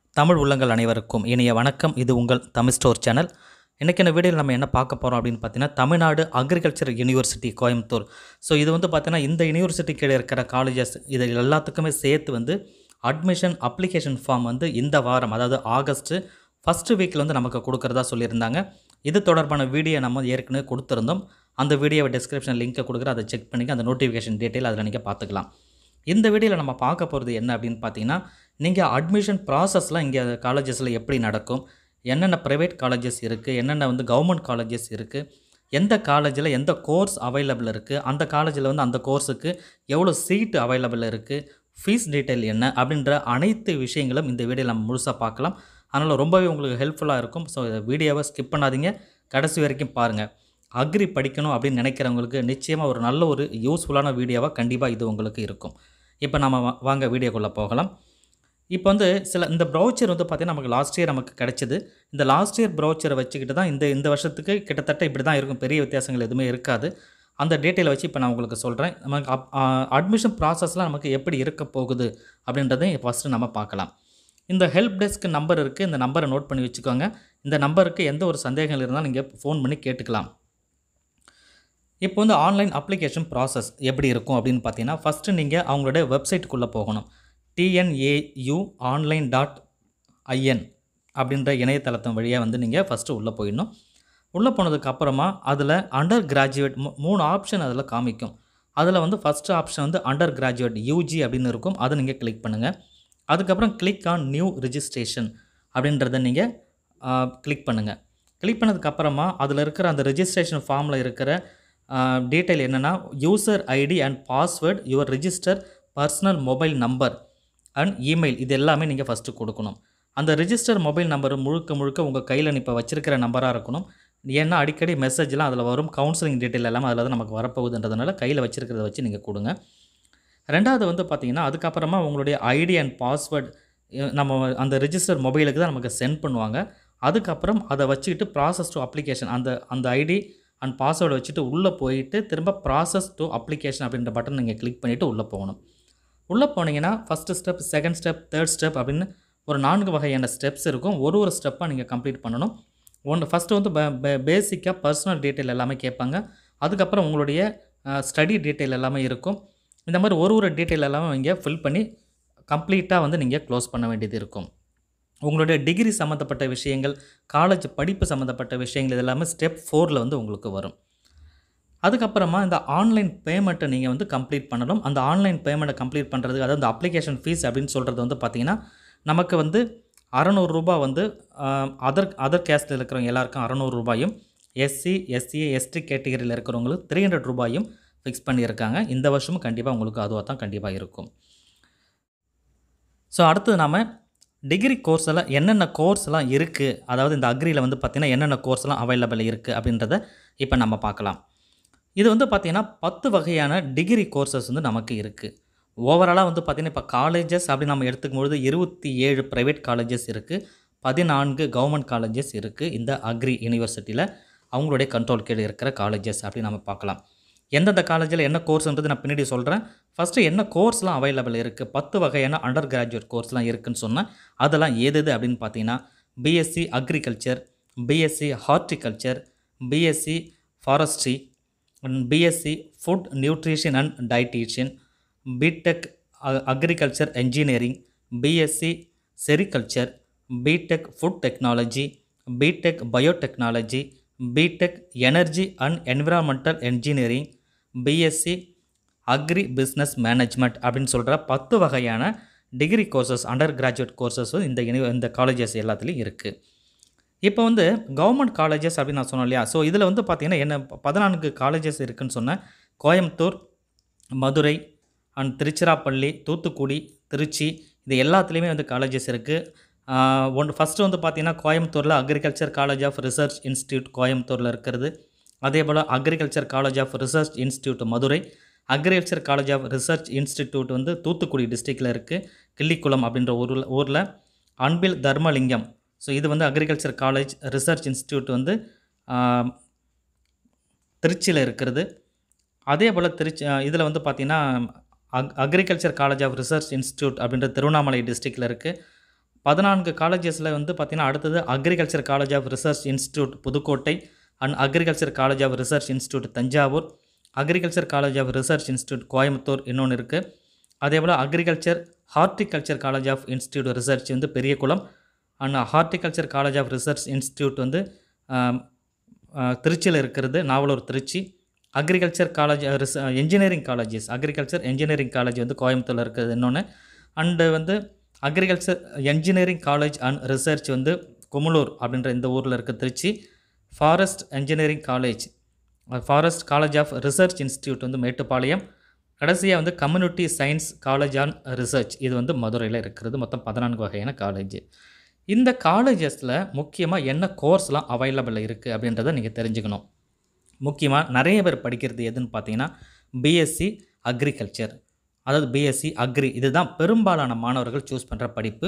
தமிழ் உள்ளங்கள் அனைவருக்கும் இனிய வணக்கம் இது உங்கள் தமிழ் ஸ்டோர் சேனல் இன்றைக்கி இந்த வீடியோவில் நம்ம என்ன பார்க்க போகிறோம் அப்படின்னு பார்த்தீங்கன்னா Tamil Nadu agriculture university Coimbatore so இது வந்து பார்த்தீங்கன்னா இந்த யூனிவர்சிட்டி கீழே இருக்கிற காலேஜஸ் இது எல்லாத்துக்குமே சேர்த்து வந்து அட்மிஷன் அப்ளிகேஷன் ஃபார்ம் வந்து இந்த வாரம் அதாவது ஆகஸ்ட்டு ஃபஸ்ட்டு வீக்கில் வந்து நமக்கு கொடுக்குறதா சொல்லியிருந்தாங்க இது தொடர்பான வீடியோ நம்ம ஏற்கனவே கொடுத்துருந்தோம் அந்த வீடியோவை டிஸ்கிரிப்ஷன் லிங்க்கை கொடுக்குற அதை செக் பண்ணிக்க அந்த நோட்டிஃபிகேஷன் டீட்டெயில் அதில் நீங்கள் பார்த்துக்கலாம் இந்த வீடியோவில் நம்ம பார்க்க போகிறது என்ன அப்படின்னு பார்த்தீங்கன்னா நீங்கள் அட்மிஷன் ப்ராசஸ்லாம் இங்கே காலேஜஸில் எப்படி நடக்கும் என்னென்ன ப்ரைவேட் காலேஜஸ் இருக்குது என்னென்ன வந்து கவர்மெண்ட் காலேஜஸ் இருக்குது எந்த காலேஜில் எந்த கோர்ஸ் அவைலபிள் இருக்குது அந்த காலேஜில் வந்து அந்த கோர்ஸுக்கு எவ்வளோ சீட்டு அவைலபிள் இருக்குது ஃபீஸ் டீட்டெயில் என்ன அப்படின்ற அனைத்து விஷயங்களும் இந்த வீடியோவில் நம்ம முழுசாக பார்க்கலாம் அதனால் ரொம்பவே உங்களுக்கு ஹெல்ப்ஃபுல்லாக இருக்கும் ஸோ இந்த வீடியோவை ஸ்கிப் பண்ணாதீங்க கடைசி வரைக்கும் பாருங்கள் அக்ரி படிக்கணும் அப்படின்னு நினைக்கிறவங்களுக்கு நிச்சயமாக ஒரு நல்ல ஒரு யூஸ்ஃபுல்லான வீடியோவாக கண்டிப்பாக இது உங்களுக்கு இருக்கும் இப்போ நம்ம வா- வாங்க வீடியோக்குள்ளே போகலாம் இப்போ வந்து சில இந்த ப்ரௌச்சர் வந்து பார்த்திங்கன்னா நமக்கு லாஸ்ட் இயர் நமக்கு கிடைச்சிது இந்த லாஸ்ட் இயர் ப்ரௌச்சரை வச்சுக்கிட்டு தான் இந்த இந்த வருஷத்துக்கு கிட்டத்தட்ட இப்படி தான் இருக்கும் பெரிய வித்தியாசங்கள் எதுவுமே இருக்காது அந்த டீட்டெயிலை வச்சு இப்போ நான் உங்களுக்கு சொல்கிறேன் நமக்கு அப் அட்மிஷன் ப்ராசஸ்லாம் நமக்கு எப்படி இருக்க போகுது அப்படின்றதை ஃபஸ்ட்டு நம்ம பார்க்கலாம் இந்த ஹெல்ப் டெஸ்க் நம்பர் இருக்குது இந்த நம்பரை நோட் பண்ணி வச்சுக்கோங்க இந்த நம்பருக்கு எந்த ஒரு சந்தேகங்கள் இருந்தாலும் நீங்கள் ஃபோன் பண்ணி கேட்டுக்கலாம் இப்போ வந்து ஆன்லைன் அப்ளிகேஷன் ப்ராசஸ் எப்படி இருக்கும் அப்படின்னு பார்த்தீங்கன்னா ஃபஸ்ட்டு நீங்கள் அவங்களுடைய வெப்சைட்டுக்குள்ளே போகணும் டிஎன்ஏயு ஆன்லைன் டாட் ஐஎன் அப்படின்ற இணையதளத்தின் வழியாக வந்து நீங்கள் ஃபஸ்ட்டு உள்ளே போயிடணும் உள்ளே போனதுக்கு அப்புறமா அதில் அண்டர் கிராஜுவேட் மூணு ஆப்ஷன் அதில் காமிக்கும் அதில் வந்து ஃபஸ்ட்டு ஆப்ஷன் வந்து அண்டர் கிராஜுவேட் யூஜி அப்படின்னு இருக்கும் அதை நீங்கள் கிளிக் பண்ணுங்கள் அதுக்கப்புறம் கிளிக் ஆன் நியூ ரிஜிஸ்ட்ரேஷன் அப்படின்றத நீங்கள் கிளிக் பண்ணுங்கள் கிளிக் பண்ணதுக்கப்புறமா அதில் இருக்கிற அந்த ரெஜிஸ்ட்ரேஷன் ஃபார்மில் இருக்கிற டீட்டெயில் என்னென்னா user ID and password your register personal mobile number and email இது எல்லாமே நீங்கள் ஃபஸ்ட்டு கொடுக்கணும் அந்த ரிஜிஸ்டர் மொபைல் நம்பர் முழுக்க முழுக்க உங்கள் கையில் இப்போ வச்சிருக்கிற நம்பராக இருக்கணும் ஏன்னா அடிக்கடி மெசேஜ்லாம் அதில் வரும் கவுன்சிலிங் டீட்டெயில் எல்லாமே அதில் தான் நமக்கு வரப்போகுதுன்றதுனால கையில் வச்சிருக்கிறத வச்சு நீங்கள் கொடுங்க ரெண்டாவது வந்து பார்த்தீங்கன்னா அதுக்கப்புறமா உங்களுடைய ஐடி அண்ட் பாஸ்வேர்ட் நம்ம அந்த ரிஜிஸ்டர் மொபைலுக்கு தான் நமக்கு சென்ட் பண்ணுவாங்க அதுக்கப்புறம் அதை வச்சுக்கிட்டு ப்ராசஸ் டு அப்ளிகேஷன் அந்த அந்த ஐடி அண்ட் பாஸ்வேர்டை வச்சுட்டு உள்ளே போயிட்டு திரும்ப ப்ராசஸ் டு அப்ளிகேஷன் அப்படின்ற பட்டன் நீங்கள் கிளிக் பண்ணிவிட்டு உள்ளே போகணும் உள்ளே போனீங்கன்னா first step second step third step அப்படின்னு ஒரு நான்கு வகையான ஸ்டெப்ஸ் இருக்கும் ஒரு ஒரு ஸ்டெப்பாக நீங்கள் கம்ப்ளீட் பண்ணணும் ஒன்று ஃபஸ்ட்டு வந்து பேசிக்காக பர்சனல் டீட்டெயில் எல்லாமே கேட்பாங்க அதுக்கப்புறம் உங்களுடைய ஸ்டடி டீட்டெயில் எல்லாமே இருக்கும் இந்த மாதிரி ஒரு ஒரு டீட்டெயில் எல்லாமே இங்கே ஃபில் பண்ணி கம்ப்ளீட்டாக வந்து நீங்கள் க்ளோஸ் பண்ண வேண்டியது இருக்கும் உங்களுடைய டிகிரி சம்மந்தப்பட்ட விஷயங்கள் காலேஜ் படிப்பு சம்மந்தப்பட்ட விஷயங்கள் இது எல்லாமே ஸ்டெப் ஃபோரில் வந்து உங்களுக்கு வரும் அதுக்கப்புறமா இந்த ஆன்லைன் பேமெண்ட்டை நீங்கள் வந்து கம்ப்ளீட் பண்ணணும் அந்த ஆன்லைன் பேமெண்ட்டை கம்ப்ளீட் பண்ணுறதுக்கு அதாவது அந்த அப்ளிகேஷன் ஃபீஸ் அப்படின்னு சொல்கிறது வந்து பார்த்திங்கன்னா நமக்கு வந்து அறநூறுரூபா வந்து அதர் அதர் கேஸ்டில் இருக்கிறவங்க எல்லாருக்கும் அறநூறுரூபாயும் எஸ்சி எஸ்சி எஸ்டி கேட்டகரியில் இருக்கிறவங்களுக்கு த்ரீ ஹண்ட்ரட் ரூபாயும் ஃபிக்ஸ் பண்ணியிருக்காங்க இந்த வருஷமும் கண்டிப்பாக உங்களுக்கு அதுவாக தான் கண்டிப்பாக இருக்கும் ஸோ அடுத்தது நாம் டிகிரி கோர்ஸ் எல்லாம் என்னென்ன கோர்ஸ் எல்லாம் இருக்குது அதாவது இந்த அக்ரியில் வந்து பார்த்திங்கன்னா என்னென்ன கோர்ஸ் எல்லாம் அவைலபிள் இருக்குது அப்படின்றத இப்போ நம்ம பார்க்கலாம் இது வந்து பார்த்திங்கன்னா பத்து வகையான டிகிரி கோர்சஸ் வந்து நமக்கு இருக்குது ஓவராலாக வந்து பார்த்திங்கன்னா இப்போ காலேஜஸ் அப்படி நம்ம எடுத்துக்கும் பொழுது இருபத்தி ஏழு ப்ரைவேட் காலேஜஸ் இருக்குது பதினான்கு கவர்மெண்ட் காலேஜஸ் இருக்குது இந்த அக்ரி யூனிவர்சிட்டியில் அவங்களுடைய கண்ட்ரோல் கீழே இருக்கிற காலேஜஸ் அப்படி நம்ம பார்க்கலாம் எந்தெந்த காலேஜில் என்ன கோர்ஸ்ன்றது நான் பின்னாடி சொல்கிறேன் ஃபஸ்ட்டு என்ன கோர்ஸ்லாம் அவைலபிள் இருக்குது பத்து வகையான அண்டர் கிராஜுவேட் கோர்ஸ்லாம் இருக்குன்னு சொன்னேன் அதெல்லாம் ஏது எது அப்படின்னு பார்த்தீங்கன்னா BSc agriculture BSc horticulture BSc forestry BSc food nutrition and dietitian BTech agriculture engineering BSc sericulture BTech food technology BTech biotechnology BTech energy and environmental engineering BSc agri business management அப்படின்னு சொல்கிற பத்து வகையான degree courses undergraduate courses இந்த uni- இந்த colleges எல்லாத்துலேயும் இருக்குது இப்போ வந்து கவர்மெண்ட் காலேஜஸ் அப்படின்னு நான் சொன்னேன் இல்லையா ஸோ இதில் வந்து பார்த்திங்கன்னா என்ன பதினான்கு காலேஜஸ் இருக்குன்னு சொன்னேன் கோயம்புத்தூர் மதுரை அண்ட் திருச்சிராப்பள்ளி தூத்துக்குடி திருச்சி இது எல்லாத்துலேயுமே வந்து காலேஜஸ் இருக்குது ஒன்று ஃபஸ்ட்டு வந்து பார்த்திங்கன்னா கோயம்புத்தூரில் agriculture college of research institute கோயம்புத்தூரில் இருக்கிறது அதே போல் agriculture college of research institute Madurai agriculture college of research institute வந்து தூத்துக்குடி டிஸ்ட்ரிக்டில் இருக்குது கிள்ளிக்குளம் அப்படின்ற ஊரில் ஊரில் அன்பில் தர்மலிங்கம் ஸோ இது வந்து அக்ரிகல்ச்சர் காலேஜ் ரிசர்ச் இன்ஸ்டியூட் வந்து திருச்சியில் இருக்கிறது அதே போல் திருச்சி இதில் வந்து பார்த்திங்கன்னா ag agriculture college of research institute அப்படின்ற திருவண்ணாமலை டிஸ்ட்ரிக்டில் இருக்குது பதினான்கு காலேஜஸில் வந்து பார்த்திங்கன்னா அடுத்தது agriculture college of research institute Pudukkottai and agriculture college of research institute Thanjavur agriculture college of research institute Coimbatore இன்னொன்று இருக்குது அதே போல் agriculture horticulture college of institute research வந்து Periyakulam and horticulture college of research institute வந்து திருச்சியில் இருக்கிறது நாவலூர் திருச்சி அக்ரிகல்ச்சர் காலேஜ் ரிச engineering colleges agriculture engineering college வந்து கோயம்புத்தூரில் இருக்குது இன்னொன்று அண்டு வந்து agriculture engineering college and research வந்து குமுளூர் அப்படின்ற இந்த ஊரில் இருக்க Trichy forest engineering college forest college of research institute வந்து மேட்டுப்பாளையம் கடைசியாக வந்து community science college and research இது வந்து மதுரையில் இருக்கிறது மொத்தம் பதினான்கு வகையான காலேஜ் இந்த காலேஜஸில் முக்கியமாக என்ன கோர்ஸ்லாம் அவைலபிள் இருக்குது அப்படின்றத நீங்கள் தெரிஞ்சுக்கணும் முக்கியமாக நிறைய பேர் படிக்கிறது எதுன்னு பார்த்தீங்கன்னா பிஎஸ்சி அக்ரிகல்ச்சர் அதாவது பிஎஸ்சி அக்ரி இதுதான் பெரும்பாலான மாணவர்கள் சூஸ் பண்ணுற படிப்பு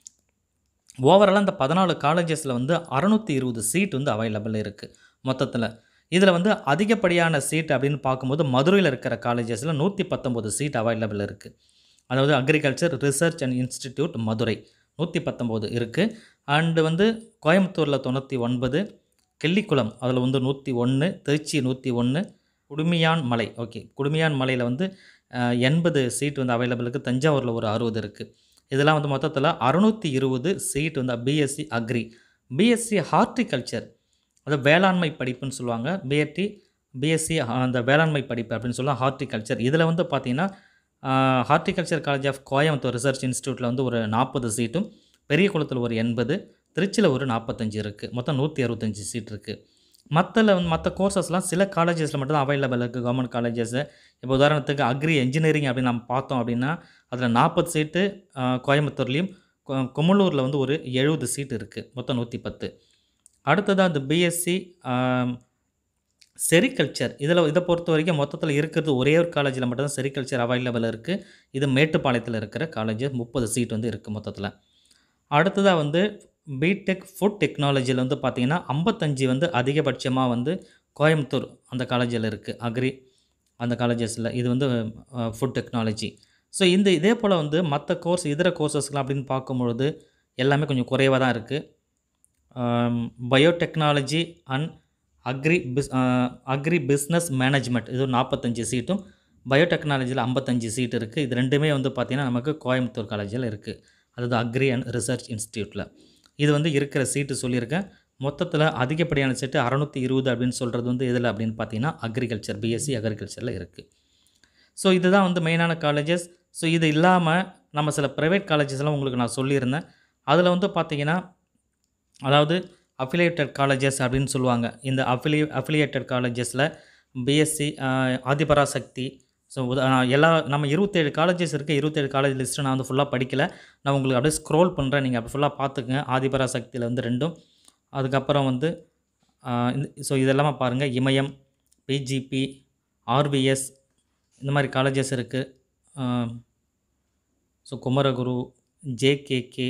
ஓவராலாக இந்த பதினாலு காலேஜஸில் வந்து அறநூற்றி இருபது சீட் வந்து அவைலபிள் இருக்குது மொத்தத்தில் இதில் வந்து அதிகப்படியான சீட் அப்படின்னு பார்க்கும்போது மதுரையில் இருக்கிற காலேஜஸில் நூற்றி பத்தொம்போது சீட் அவைலபிள் இருக்குது அதாவது agriculture research and institute Madurai நூற்றி பத்தொம்போது இருக்குது அண்டு வந்து கோயம்புத்தூரில் தொண்ணூற்றி ஒன்பது கிள்ளிக்குளம் அதில் வந்து நூற்றி ஒன்று திருச்சி நூற்றி ஒன்று குடுமியான் மலை ஓகே குடுமியான் மலையில் வந்து எண்பது சீட் வந்து அவைலபிள் இருக்குது தஞ்சாவூரில் ஒரு அறுபது இருக்குது இதெல்லாம் வந்து மொத்தத்தில் அறுநூற்றி இருபது சீட் வந்து பிஎஸ்சி அக்ரி பிஎஸ்சி ஹார்டிகல்ச்சர் அதாவது வேளாண்மை படிப்புன்னு சொல்லுவாங்க பிஎட்டி பிஎஸ்சி அந்த வேளாண்மை படிப்பு அப்படின்னு சொல்லுவாங்க ஹார்டிகல்ச்சர் இதில் வந்து பார்த்திங்கன்னா horticulture college of Coimbatore research இன்ஸ்டியூட்டில் வந்து ஒரு நாற்பது சீட்டும் பெரிய குளத்தில் ஒரு எண்பது திருச்சியில் ஒரு நாற்பத்தஞ்சு இருக்குது மொத்தம் நூற்றி அறுபத்தஞ்சி சீட் இருக்குது மற்றல வந்து மற்ற கோர்சஸ்லாம் சில காலேஜஸில் மட்டும் தான் அவைலபிள் இருக்குது கவர்மெண்ட் காலேஜஸ்ஸு இப்போ உதாரணத்துக்கு அக்ரி இன்ஜினியரிங் அப்படின்னு நம்ம பார்த்தோம் அப்படின்னா அதில் நாற்பது சீட்டு கோயம்புத்தூர்லேயும் குமலூரில் வந்து ஒரு எழுபது சீட் இருக்குது மொத்தம் நூற்றி பத்து அடுத்ததாக அந்த பிஎஸ்சி செரிகல்ச்சர் இதில் இதை பொறுத்த வரைக்கும் மொத்தத்தில் இருக்கிறது ஒரே ஒரு காலேஜில் மட்டும்தான் செரிகல்ச்சர் அவைலபிள் இருக்குது இது மேட்டுப்பாளையத்தில் இருக்கிற காலேஜ் முப்பது சீட் வந்து இருக்குது மொத்தத்தில் அடுத்ததாக வந்து பிடெக் ஃபுட் டெக்னாலஜியில் வந்து பார்த்திங்கன்னா ஐம்பத்தஞ்சு வந்து அதிகபட்சமாக வந்து கோயம்புத்தூர் அந்த காலேஜில் இருக்குது அக்ரி அந்த காலேஜஸில் இது வந்து ஃபுட் டெக்னாலஜி ஸோ இந்த இதே போல் வந்து மற்ற கோர்ஸ் இதர கோர்சஸ்லாம் அப்படின்னு பார்க்கும்பொழுது எல்லாமே கொஞ்சம் குறைவாக தான் இருக்குது biotechnology and agri biz agri business management இது ஒரு நாற்பத்தஞ்சு சீட்டும் பயோடெக்னாலஜியில் ஐம்பத்தஞ்சு சீட் இருக்குது இது ரெண்டுமே வந்து பார்த்திங்கன்னா நமக்கு கோயம்புத்தூர் காலேஜில் இருக்குது அதாவது அக்ரி அண்ட் ரிசர்ச் இன்ஸ்டியூட்டில் இது வந்து இருக்கிற சீட்டு சொல்லியிருக்கேன் மொத்தத்தில் அதிகப்படியான சீட்டு அறநூற்றி இருபது அப்படின்னு சொல்கிறது வந்து எதில் அப்படின்னு பார்த்தீங்கன்னா அக்ரிகல்ச்சர் பிஎஸ்சி அக்ரிகல்ச்சரில் இருக்குது ஸோ இதுதான் வந்து மெயினான காலேஜஸ் ஸோ இது இல்லாமல் நம்ம சில ப்ரைவேட் காலேஜஸ்லாம் உங்களுக்கு நான் சொல்லியிருந்தேன் அதில் வந்து பார்த்தீங்கன்னா அதாவது அஃபிலியேட்டட் காலேஜஸ் அப்படின்னு சொல்லுவாங்க இந்த அஃபிலி அஃபிலியேட்டட் காலேஜஸில் பிஎஸ்சி ஆதிபராசக்தி ஸோ எல்லா நம்ம இருபத்தேழு காலேஜஸ் இருக்குது இருபத்தேழு காலேஜ் லிஸ்ட்டு நான் வந்து ஃபுல்லாக படிக்கல நான் உங்களுக்கு அப்படியே ஸ்க்ரோல் பண்ணுறேன் நீங்கள் அப்படி ஃபுல்லாக பார்த்துக்குங்க ஆதிபராசக்தியில் வந்து ரெண்டும் அதுக்கப்புறம் வந்து இந்த ஸோ இதெல்லாமே பாருங்கள் இமயம் பிஜிபி ஆர்பிஎஸ் இந்த மாதிரி காலேஜஸ் இருக்குது ஸோ குமரகுரு ஜேகேகே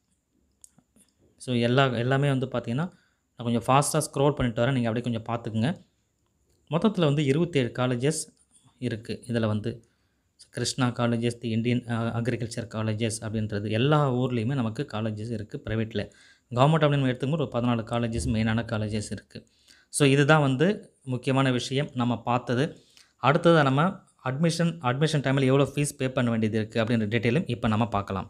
ஸோ எல்லா எல்லாமே வந்து பார்த்திங்கன்னா நான் கொஞ்சம் ஃபாஸ்ட்டாக ஸ்க்ரோல் பண்ணிட்டு வரேன் நீங்கள் அப்படியே கொஞ்சம் பார்த்துக்குங்க மொத்தத்தில் வந்து இருபத்தேழு காலேஜஸ் இருக்குது இதில் வந்து Krishna colleges the Indian agriculture colleges அப்படின்றது எல்லா ஊர்லேயுமே நமக்கு காலேஜஸ் இருக்குது ப்ரைவேட்டில் கவர்மெண்ட் அப்படின்னு எடுத்துக்கும்போது ஒரு பதினாலு காலேஜஸ் மெயினான காலேஜஸ் இருக்குது ஸோ இதுதான் வந்து முக்கியமான விஷயம் நம்ம பார்த்தது அடுத்தது நம்ம அட்மிஷன் அட்மிஷன் டைமில் எவ்வளோ ஃபீஸ் பே பண்ண வேண்டியது இருக்குது அப்படின்ற டீட்டெயிலும் இப்போ நம்ம பார்க்கலாம்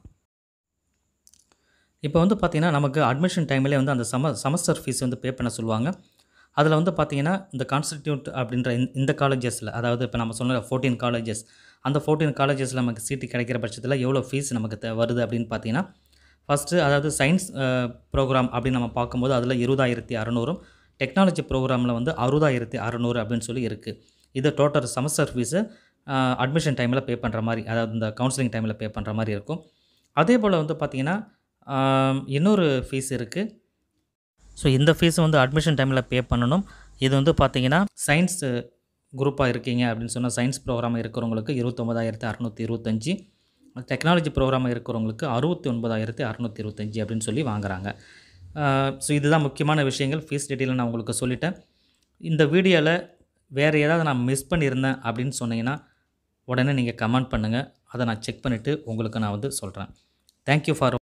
இப்போ வந்து பார்த்திங்கன்னா நமக்கு அட்மிஷன் டைம்லேயே வந்து அந்த சம செமஸ்டர் ஃபீஸ் வந்து பே பண்ண சொல்லுவாங்க அதில் வந்து பார்த்திங்கன்னா இந்த கான்ஸ்டிடியூட் அப்படின்ற இந்த- இந்த காலேஜஸில் அதாவது இப்போ நம்ம சொன்ன ஃபோர்டீன் காலேஜஸ் அந்த ஃபோர்டீன் காலேஜஸில் நமக்கு சீட்டு கிடைக்கிற பட்சத்தில் எவ்வளோ ஃபீஸ் நமக்கு தே- வருது அப்படின்னு பார்த்தீங்கன்னா ஃபஸ்ட்டு அதாவது சயின்ஸ் ப்ரோக்ராம் அப்படின்னு நம்ம பார்க்கும்போது அதில் இருபதாயிரத்தி அறநூறும் டெக்னாலஜி ப்ரோக்ராமில் வந்து அறுபதாயிரத்தி அறநூறு அப்படின்னு சொல்லி இருக்குது இது டோட்டல் செமஸ்டர் ஃபீஸு அட்மிஷன் டைமில் பே பண்ணுற மாதிரி அதாவது இந்த கவுன்சிலிங் டைமில் பே பண்ணுற மாதிரி இருக்கும் அதே போல் வந்து பார்த்திங்கன்னா ஆம், இன்னொரு ஃபீஸ் இருக்குது ஸோ இந்த ஃபீஸ் வந்து அட்மிஷன் டைமில் பே பண்ணணும் இது வந்து பார்த்தீங்கன்னா சயின்ஸ் குரூப்பாக இருக்கீங்க அப்படின்னு சொன்னால் சயின்ஸ் ப்ரோக்ராம் இருக்கிறவங்களுக்கு இருபத்தொம்பதாயிரத்தி அறநூற்றி இருபத்தஞ்சி டெக்னாலஜி ப்ரோக்ராம் இருக்கிறவங்களுக்கு அறுபத்தி ஒன்பதாயிரத்தி அறநூற்றி இருபத்தஞ்சி அப்படின்னு சொல்லி வாங்குறாங்க ஸோ இதுதான் முக்கியமான விஷயங்கள் ஃபீஸ் டீட்டெயில் நான் உங்களுக்கு சொல்லிட்டேன் இந்த வீடியோவில் வேறு ஏதாவது நான் மிஸ் பண்ணியிருந்தேன் அப்படின்னு சொன்னீங்கன்னா உடனே நீங்கள் கமெண்ட் பண்ணுங்கள் அதை நான் செக் பண்ணிவிட்டு உங்களுக்கு நான் வந்து சொல்கிறேன் தேங்க்யூ ஃபார்